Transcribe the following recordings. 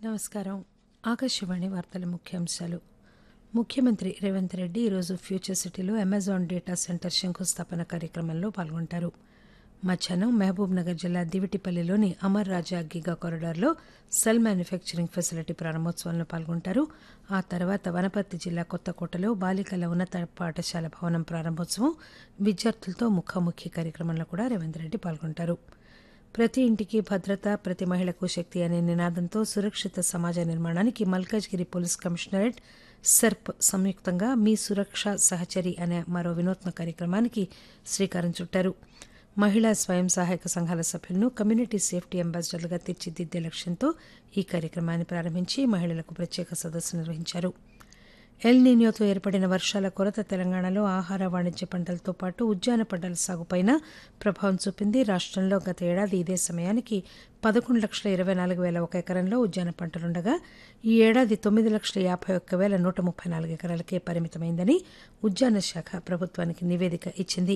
నమస్కారం ఆకాశవాణి వార్తల ముఖ్యాంశాలు ముఖ్యమంత్రి రేవంత్ రెడ్డి ఈరోజు ఫ్యూచర్ సిటీలో అమెజాన్ డేటా సెంటర్ శంకుస్థాపన కార్యక్రమంలో పాల్గొంటారు మధ్యాహ్నం మహబూబ్ నగర్ జిల్లా దివిటిపల్లిలోని అమర్ రాజా గిగా కారిడార్లో సెల్ మ్యానుఫ్యాక్చరింగ్ ఫెసిలిటీ ప్రారంభోత్సవంలో పాల్గొంటారు ఆ తర్వాత వనపర్తి జిల్లా కొత్తకోటలో బాలికల ఉన్నత పాఠశాల భవనం ప్రారంభోత్సవం విద్యార్థులతో ముఖాముఖి కార్యక్రమంలో కూడా రేవంత్ రెడ్డి పాల్గొంటారు ప్రతి ఇంటికి భద్రత ప్రతి మహిళకు శక్తి అనే నినాదంతో సురక్షిత సమాజ నిర్మాణానికి మల్కాజ్గిరి పోలీస్ కమిషనరేట్ సెర్ప్ సంయుక్తంగా మీ సురక్ష సహచరి అనే మరో వినూత్న కార్యక్రమానికి శ్రీకారం చుట్టారు మహిళా స్వయం సహాయక సంఘాల సభ్యులను కమ్యూనిటీ సేఫ్టీ అంబాసిడర్లుగా తీర్చిదిద్దే లక్ష్యంతో ఈ కార్యక్రమాన్ని ప్రారంభించి మహిళలకు ప్రత్యేక సదస్సు నిర్వహించారు ఎల్ నీనియోతో ఏర్పడిన వర్షాల కొరత తెలంగాణలో ఆహార వాణిజ్య పంటలతో పాటు ఉద్యాన పంటల సాగుపైన ప్రభావం చూపింది రాష్టంలో గత ఏడాది ఇదే సమయానికి పదకొండు లక్షల ఇరవై నాలుగు వేల ఒక ఎకరంలో ఉద్యాన పంటలుండగా ఈ ఏడాది తొమ్మిది లక్షల యాభై ఒక్క వేల నూట ముప్పై నాలుగు ఎకరాలకే పరిమితమైందని ఉద్యాన శాఖ ప్రభుత్వానికి నివేదిక ఇచ్చింది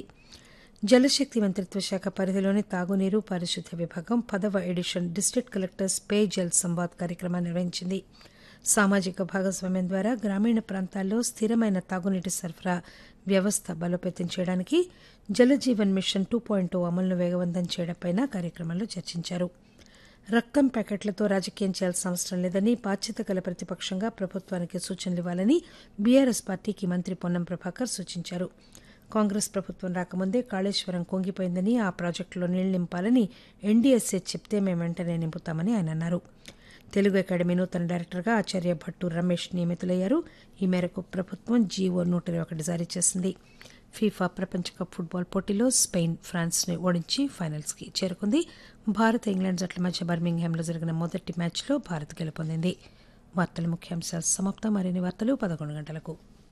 జలశక్తి మంత్రిత్వ శాఖ పరిధిలోని తాగునీరు పారిశుద్ధ్య విభాగం పదవ edition district collectors Pey Jal Samvad కార్యక్రమాన్ని నిర్వహించింది సామాజిక భాగస్వామ్యం ద్వారా గ్రామీణ ప్రాంతాల్లో స్థిరమైన తాగునీటి సరఫరా వ్యవస్థ బలోపేతం చేయడానికి జలజీవన్ మిషన్ టూ పాయింట్ అమలును వేగవంతం చేయడంపై కార్యక్రమంలో చర్చించారు రక్తం ప్యాకెట్లతో రాజకీయం చేయాల్సిన అవసరం లేదని బాధ్యత గల ప్రతిపక్షంగా ప్రభుత్వానికి సూచనలు ఇవ్వాలని బీఆర్ఎస్ పార్టీకి మంత్రి పొన్నం ప్రభాకర్ సూచించారు కాంగ్రెస్ ప్రభుత్వం రాకముందే కాళేశ్వరం కుంగిపోయిందని ఆ ప్రాజెక్టులో నీళ్లు నింపాలని ఎన్డీఎస్ఏ చెప్తే మేము వెంటనే నింపుతామని ఆయన అన్నారు తెలుగు అకాడమీ నూతన డైరెక్టర్గా ఆచార్య భట్టు రమేష్ నియమితులయ్యారు ఈ మేరకు ప్రభుత్వం జీవో నూట ఇరవై ఒకటి జారీ చేసింది ఫీఫా ప్రపంచ కప్ ఫుట్బాల్ పోటీలో స్పెయిన్ ఫ్రాన్స్ ని ఓడించి ఫైనల్స్ కి చేరుకుంది భారత్ ఇంగ్లాండ్ జట్ల మధ్య బర్మింగ్హామ్లో జరిగిన మొదటి మ్యాచ్లో భారత్ గెలుపొందింది వార్తల ముఖ్యాంశాలు సమాప్తం మరిన్ని వార్తలు పదకొండు గంటలకు